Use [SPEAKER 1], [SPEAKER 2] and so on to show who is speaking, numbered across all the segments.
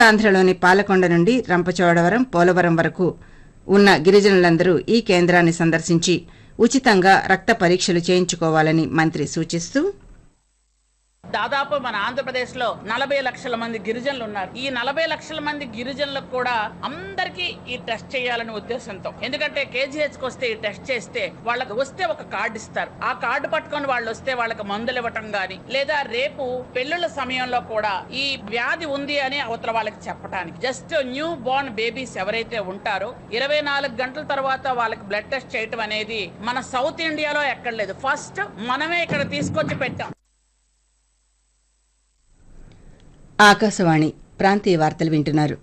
[SPEAKER 1] ఆంధ్రలోని పాలకొండ నుండి రంపచోడవరం పోలవరం వరకు ఉన్న గిరిజనులందరూ ఈ కేంద్రాన్ని సందర్శించి ఉచితంగా రక్త పరీక్షలు చేయించుకోవాలని మంత్రి సూచిస్తూ
[SPEAKER 2] దాదాపు మన ఆంధ్రప్రదేశ్ లో నలభై లక్షల మంది గిరిజనులు ఉన్నారు ఈ నలభై లక్షల మంది గిరిజనులకు కూడా అందరికీ ఈ టెస్ట్ చేయాలనే ఉద్దేశంతో ఎందుకంటే కేజీహెచ్ కి వస్తే ఈ టెస్ట్ చేస్తే వాళ్ళకి వస్తే ఒక కార్డు ఇస్తారు ఆ కార్డు పట్టుకొని వాళ్ళు వస్తే వాళ్ళకి మందులు ఇవ్వటం గాని లేదా రేపు పెళ్లిళ్ళ సమయంలో కూడా ఈ వ్యాధి ఉంది అని అవతల వాళ్ళకి చెప్పడానికి జస్ట్ న్యూ బోర్న్ బేబీస్ ఎవరైతే ఉంటారో ఇరవై నాలుగు గంటల తర్వాత వాళ్ళకి బ్లడ్ టెస్ట్ చేయటం అనేది మన సౌత్ ఇండియాలో ఎక్కడ లేదు ఫస్ట్ మనమే ఇక్కడ తీసుకొచ్చి పెట్టాం
[SPEAKER 1] ఆకాశవాణి ప్రాంతీయ వార్తలు వింటున్నారు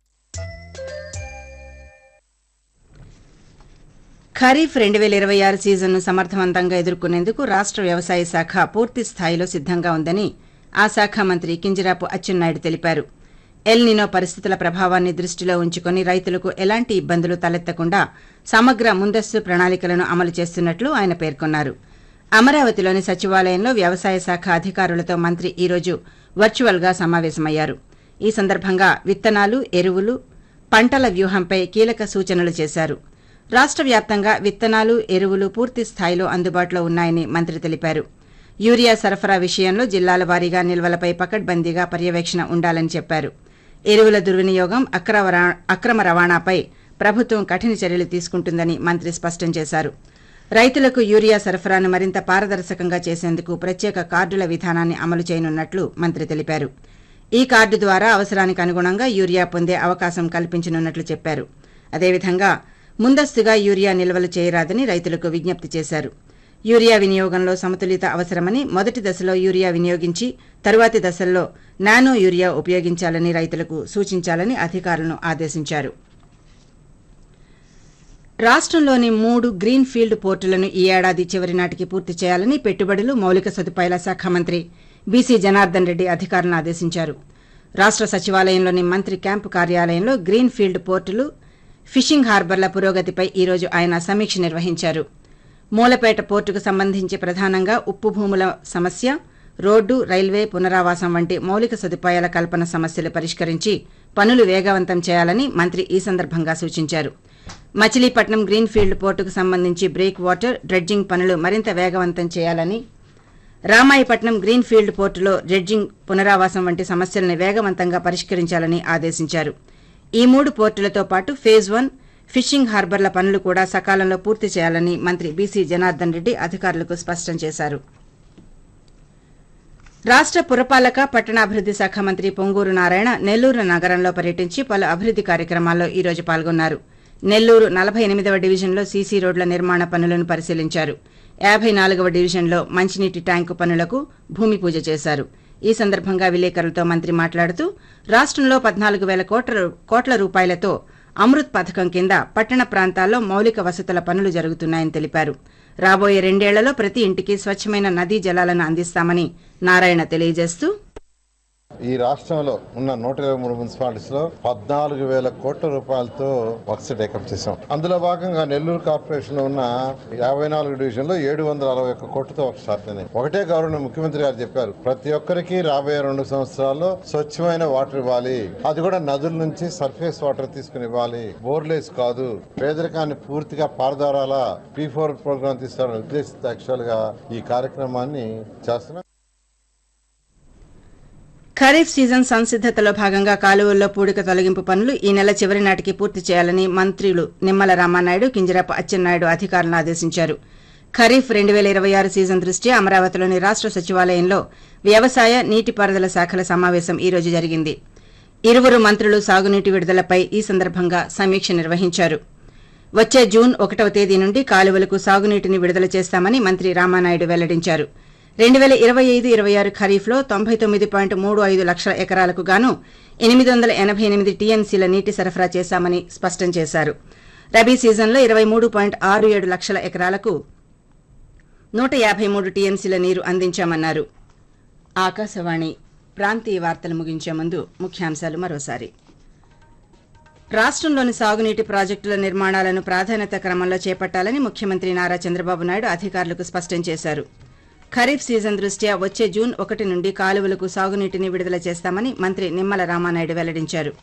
[SPEAKER 1] ఖరీఫ్ రెండు వేల ఇరవై ఆరు సీజన్ను సమర్థవంతంగా ఎదుర్కొనేందుకు రాష్ట్ర వ్యవసాయ శాఖ పూర్తి స్థాయిలో సిద్ధంగా ఉందని ఆ శాఖ మంత్రి కింజరాపు అచ్చెన్నాయుడు తెలిపారు ఎల్ నినో పరిస్థితుల ప్రభావాన్ని దృష్టిలో ఉంచుకొని రైతులకు ఎలాంటి ఇబ్బందులు తలెత్తకుండా సమగ్ర ముందస్తు ప్రణాళికలను అమలు చేస్తున్నట్లు ఆయన పేర్కొన్నారు అమరావతిలోని సచివాలయంలో వ్యవసాయ శాఖ అధికారులతో మంత్రి ఈరోజు వర్చువల్గా సమావేశమయ్యారు ఈ సందర్భంగా విత్తనాలు ఎరువులు పంటల వ్యూహంపై కీలక సూచనలు చేశారు రాష్ట్ర వ్యాప్తంగా విత్తనాలు ఎరువులు పూర్తి స్థాయిలో అందుబాటులో ఉన్నాయని మంత్రి తెలిపారు యూరియా సరఫరా విషయంలో జిల్లాల వారీగా నిల్వలపై పకడ్బందీగా పర్యవేక్షణ ఉండాలని చెప్పారు ఎరువుల దుర్వినియోగం అక్రమ రా- అక్రమ రవాణాపై ప్రభుత్వం కఠిన చర్యలు తీసుకుంటుందని మంత్రి స్పష్టం చేశారు రైతులకు యూరియా సరఫరాను మరింత పారదర్శకంగా చేసేందుకు ప్రత్యేక కార్డుల విధానాన్ని అమలు చేయనున్నట్లు మంత్రి తెలిపారు ఈ కార్డు ద్వారా అవసరానికి అనుగుణంగా యూరియా పొందే అవకాశం కల్పించనున్నట్లు చెప్పారు అదేవిధంగా ముందస్తుగా యూరియా నిల్వలు చేయరాదని రైతులకు విజ్ఞప్తి చేశారు యూరియా వినియోగంలో సమతులిత అవసరమని మొదటి దశలో యూరియా వినియోగించి తరువాతి దశల్లో నానో యూరియా ఉపయోగించాలని రైతులకు సూచించాలని అధికారులను ఆదేశించారు రాష్ట్రంలోని మూడు గ్రీన్ ఫీల్డ్ పోర్టులను ఈ ఏడాది చివరి నాటికి పూర్తి చేయాలని పెట్టుబడులు మౌలిక సదుపాయాల శాఖ మంత్రి బీసీ జనార్దన్ రెడ్డి అధికారులను ఆదేశించారు రాష్ట్ర సచివాలయంలోని మంత్రి క్యాంపు కార్యాలయంలో గ్రీన్ ఫీల్డ్ పోర్టులు ఫిషింగ్ హార్బర్ల పురోగతిపై ఈరోజు ఆయన సమీక్ష నిర్వహించారు మూలపేట పోర్టుకు సంబంధించి ప్రధానంగా ఉప్పు భూముల సమస్య రోడ్డు రైల్వే పునరావాసం వంటి మౌలిక సదుపాయాల కల్పన సమస్యలు పరిష్కరించి పనులు వేగవంతం చేయాలని మంత్రి ఈ సందర్భంగా సూచించారు మచిలీపట్నం గ్రీన్ ఫీల్డ్ పోర్టుకు సంబంధించి బ్రేక్ వాటర్ డ్రెడ్జింగ్ పనులు మరింత వేగవంతం చేయాలని రామాయపట్నం గ్రీన్ ఫీల్డ్ పోర్టులో డ్రెడ్జింగ్ పునరావాసం వంటి సమస్యలను వేగవంతంగా పరిష్కరించాలని ఆదేశించారు ఈ మూడు పోర్టులతో పాటు ఫేజ్ వన్ ఫిషింగ్ హార్బర్ల పనులు కూడా సకాలంలో పూర్తి చేయాలని మంత్రి బీసీ జనార్దన్ రెడ్డి అధికారులకు స్పష్టం చేశారు రాష్ట్ర పురపాలక పట్టణాభివృద్ది శాఖ మంత్రి పొంగూరు నారాయణ నెల్లూరు నగరంలో పర్యటించి పలు అభివృద్ది కార్యక్రమాల్లో ఈ రోజు పాల్గొన్నారు నెల్లూరు నలభై ఎనిమిదవ డివిజన్లో సీసీ రోడ్ల నిర్మాణ పనులను పరిశీలించారు యాభై నాలుగవ డివిజన్లో మంచినీటి ట్యాంకు పనులకు భూమి పూజ చేశారు ఈ సందర్భంగా విలేకరులతో మంత్రి మాట్లాడుతూ రాష్ట్రంలో పద్నాలుగు వేల కోట్ల కోట్ల రూపాయలతో అమృత్ పథకం కింద పట్టణ ప్రాంతాల్లో మౌలిక వసతుల పనులు జరుగుతున్నాయని తెలిపారు రాబోయే రెండేళ్లలో ప్రతి ఇంటికి స్వచ్ఛమైన నదీ జలాలను అందిస్తామని నారాయణ తెలియజేస్తూ
[SPEAKER 3] ఈ రాష్ట్రంలో ఉన్న నూట ఇరవై మూడు మున్సిపాలిటీస్ లో పద్నాలుగు వేల కోట్ల రూపాయలతో వర్క్స్ టేకప్ చేశాం అందులో భాగంగా నెల్లూరు కార్పొరేషన్ లో ఉన్న యాభై నాలుగు డివిజన్ లో ఏడు వందల అరవై ఒక్క కోట్లతో వర్క్ స్టార్ట్ అయినాయి ఒకటే గౌరవ ముఖ్యమంత్రి గారు చెప్పారు ప్రతి ఒక్కరికి రాబోయే రెండు సంవత్సరాల్లో స్వచ్ఛమైన వాటర్ ఇవ్వాలి అది కూడా నదుల నుంచి సర్ఫేస్ వాటర్ తీసుకుని ఇవ్వాలి బోర్లేస్ కాదు పేదరికాన్ని పూర్తిగా పారదారాల పీ ఫోర్ ప్రోగ్రామ్ తీసుకోవాలని ఉద్దేశిత యాక్చువల్ గా ఈ కార్యక్రమాన్ని చేస్తున్నాం
[SPEAKER 1] ఖరీఫ్ సీజన్ సంసిద్దతలో భాగంగా కాలువల్లో పూడిక తొలగింపు పనులు ఈ నెల చివరి నాటికి పూర్తి చేయాలని మంత్రులు నిమ్మల రామానాయుడు కింజరాపు అచ్చెన్నాయుడు అధికారులను ఆదేశించారు ఖరీఫ్ రెండు వేల ఇరవై ఆరు సీజన్ దృష్ట్యా అమరావతిలోని రాష్ట్ర సచివాలయంలో వ్యవసాయ నీటిపారుదల శాఖల సమావేశం ఈ రోజు జరిగింది ఇరువురు మంత్రులు సాగునీటి విడుదలపై ఈ సందర్భంగా సమీక్ష నిర్వహించారు వచ్చే జూన్ ఒకటవ తేదీ నుండి కాలువలకు సాగునీటిని విడుదల చేస్తామని మంత్రి రామానాయుడు వెల్లడించారు రెండు వేల ఇరవై ఐదు ఇరవై ఆరు ఖరీఫ్లో తొంభై తొమ్మిది పాయింట్ మూడు ఐదు లక్షల ఎకరాలకు గాను ఎనిమిది వందల ఎనభై ఎనిమిది టీఎంసీల నీటి సరఫరా చేశామని స్పష్టం చేశారు రబీ సీజన్లో ఇరవై మూడు పాయింట్ ఆరు ఏడు లక్షల ఎకరాలకు నూట యాభై మూడు టీఎంసీల నీరు అందించామన్నారు ఆకాశవాణి ప్రాంతీయ వార్తలు ముగించే ముందు ముఖ్యాంశాలు మరోసారి రాష్ట్రంలోని సాగునీటి ప్రాజెక్టుల నిర్మాణాలను ప్రాధాన్యత క్రమంలో చేపట్టాలని ముఖ్యమంత్రి నారా చంద్రబాబు నాయుడు అధికారులకు స్పష్టం చేశారు ఖరీఫ్ సీజన్ దృష్ట్యా వచ్చే జూన్ ఒకటి నుండి కాలువలకు సాగునీటిని విడుదల చేస్తామని మంత్రి నిమ్మల రామానాయుడు వెల్లడించారు